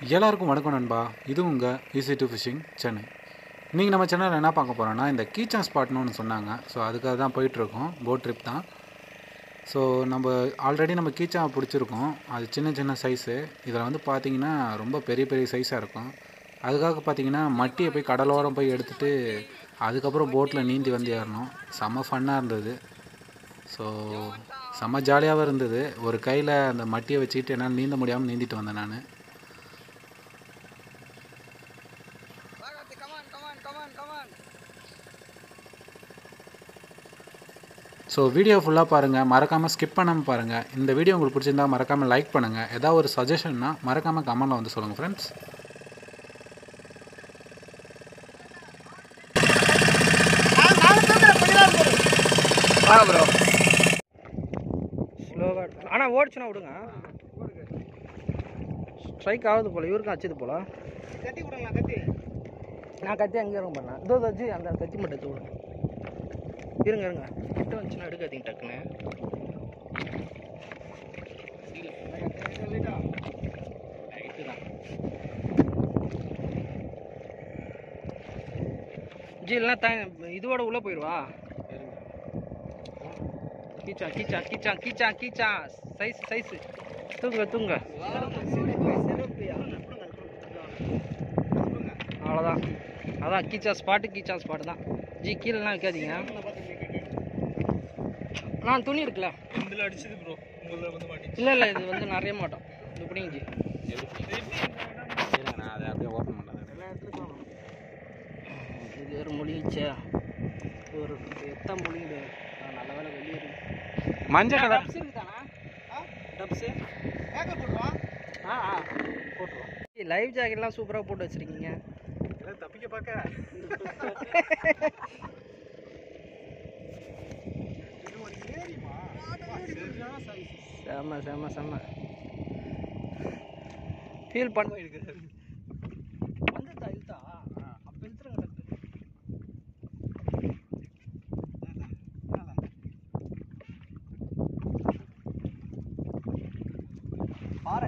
எல்லாருக்கும் வணக்கம் நண்பா இது உங்கள் ஈஸி டு ஃபிஷிங் சென்னை இன்றைக்கி நம்ம சேனலில் என்ன பார்க்க போகிறோன்னா இந்த கீச்சன் ஸ்பாட்னு ஒன்று சொன்னாங்க ஸோ அதுக்காக தான் போயிட்டுருக்கோம் போட் ட்ரிப் தான் ஸோ நம்ம ஆல்ரெடி நம்ம கீச்சா பிடிச்சிருக்கோம் அது சின்ன சின்ன சைஸு இதில் வந்து பார்த்திங்கன்னா ரொம்ப பெரிய பெரிய சைஸாக இருக்கும் அதுக்காக பார்த்திங்கன்னா மட்டியை போய் கடலோரம் போய் எடுத்துகிட்டு அதுக்கப்புறம் போட்டில் நீந்தி வந்து ஏறணும் செம்ம ஃபன்னாக இருந்தது ஸோ செம்ம ஜாலியாகவும் இருந்தது ஒரு கையில் அந்த மட்டியை வச்சுக்கிட்டு என்னால் நீந்த முடியாமல் நீந்திட்டு வந்தேன் நான் ஸோ வீடியோ ஃபுல்லாக பாருங்கள் மறக்காமல் ஸ்கிப் பண்ணாமல் பாருங்கள் இந்த வீடியோ உங்களுக்கு பிடிச்சிருந்தா மறக்காமல் லைக் பண்ணுங்கள் ஏதாவது ஒரு சஜஷன்னா மறக்காமல் கமெண்டில் வந்து சொல்லுங்கள் ஃப்ரெண்ட்ஸ் வா ப்ரோ ஸ்லோவாக ஆனால் ஓடிச்சுனா விடுங்க ஸ்ட்ரைக் ஆகுது போல இவருக்கும் அச்சுது போல கத்தி கொடுங்களா கத்தி நான் கத்தி அங்கே இருங்க பண்ணேன் இதோ தச்சு அந்த கத்தி மட்டும் எடுத்து விடுங்க இருங்க இருங்க கிட்ட வந்துச்சுன்னா எடுக்காதீங்க டக்குன்னு ரைட்டு தான் ஜி இல்லைனா த இதோட உள்ளே போயிடுவா கீச்சா கீச்சா கீச்சா கீச்சா கீச்சா சைஸ் சைஸ் தூங்க தூங்க அவ்வளோதான் அதான் கீச்சா ஸ்பாட்டு கீச்சா ஸ்பாட்டு தான் ஜி கீழெலாம் வைக்காதீங்க நான் துணி இருக்குல்ல இதில் அடிச்சது ப்ரோ உங்களில் வந்து மாட்டி இல்லை இல்லை இது வந்து நிறைய மாட்டோம் இது பிடிங்க ஜி நான் அதை அப்படியே ஓப்பன் பண்ணுறேன் இது ஒரு முழுகிச்சே ஒரு எத்தனை முழுங்கிடு நல்ல வேலை வெளியே மஞ்சள் கலர் டப்ஸ் இருக்குதாண்ணா டப்ஸு மேக்கப் போடுவான் ஆ ஆ போட்டுருவோம் லைவ் ஜாக்கெட்லாம் சூப்பராக போட்டு வச்சுருக்கீங்க தப்பிக்க பார்க்க இது ஒரு ஏரிமா சரியான சைஸ் செம்ம செம்ம செம்ம ஃபீல் பண்ண இருக்கிறாரு வந்துட்டா இழுத்தா அப்போ இழுத்துருங்க டக்கு பாரு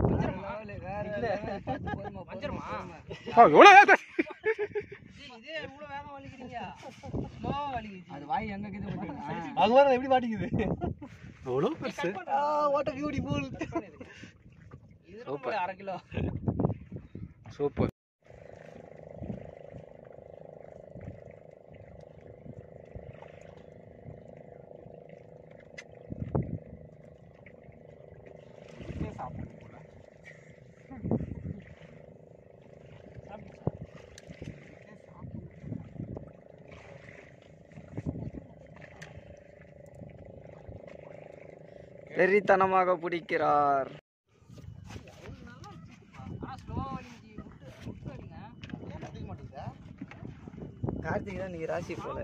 வஞ்சிரமா எவ்வளோ இதே இவ்வளோ வேகம் வலிக்கிறீங்க ஸ்லோவாக வலிக்குது அது வாய் எங்கே கிட்ட அது வர எப்படி மாட்டிக்குது எவ்வளோ பெருசு வாட் பியூட்டிஃபுல் இது அரை கிலோ சூப்பர் வெறித்தனமாக பிடிக்கிறார் கார்த்திக் தான் நீங்க ராசி போல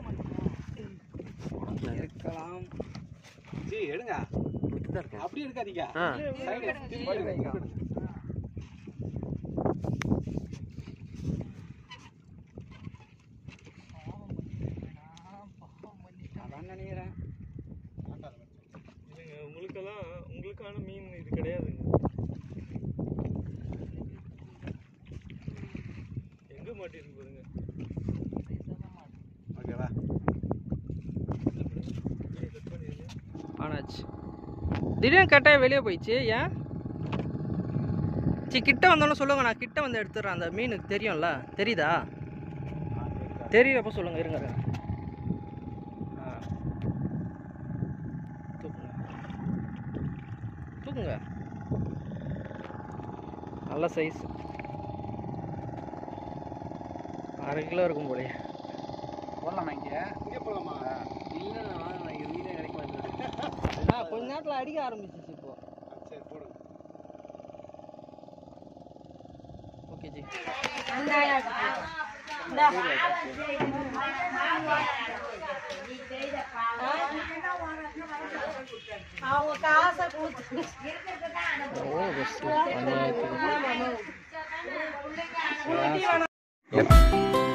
இருக்கலாம் ஜி எடுங்க அப்படி எடுக்காதீங்க ஆ சைடு திருப்பி வைங்க அதான் நினைக்கிறேன் இல்லைங்க உங்களுக்கெல்லாம் உங்களுக்கான மீன் இது கிடையாதுங்க எங்க மாட்டிருக்கு பாருங்க ஓகேவா ஆனாச்சு திடீர்னு கட்டாயம் வெளியே போயிடுச்சு ஏன் சி கிட்ட வந்தோன்னு சொல்லுங்க நான் கிட்ட வந்து எடுத்துடுறேன் அந்த மீனுக்கு தெரியும்ல தெரியுதா தெரியறப்ப சொல்லுங்க இருங்க இருங்க. ஆ. தூக்குங்க தூக்குங்க நல்ல சைஸ் அரை கிலோ இருக்கும் போலயே போடலாமா இங்கே இங்கே போகலாமா ஆ, கொஞ்ச நேரத்தில் அடிக்க ஆரம்பிச்சிச்சு இப்போ சரி போடுங்க ஓகே ஜி அவங்க காசை கொடுத்து ஓ பெஸ்ட் அநியாயத்துக்கு குட்டி வேணாம்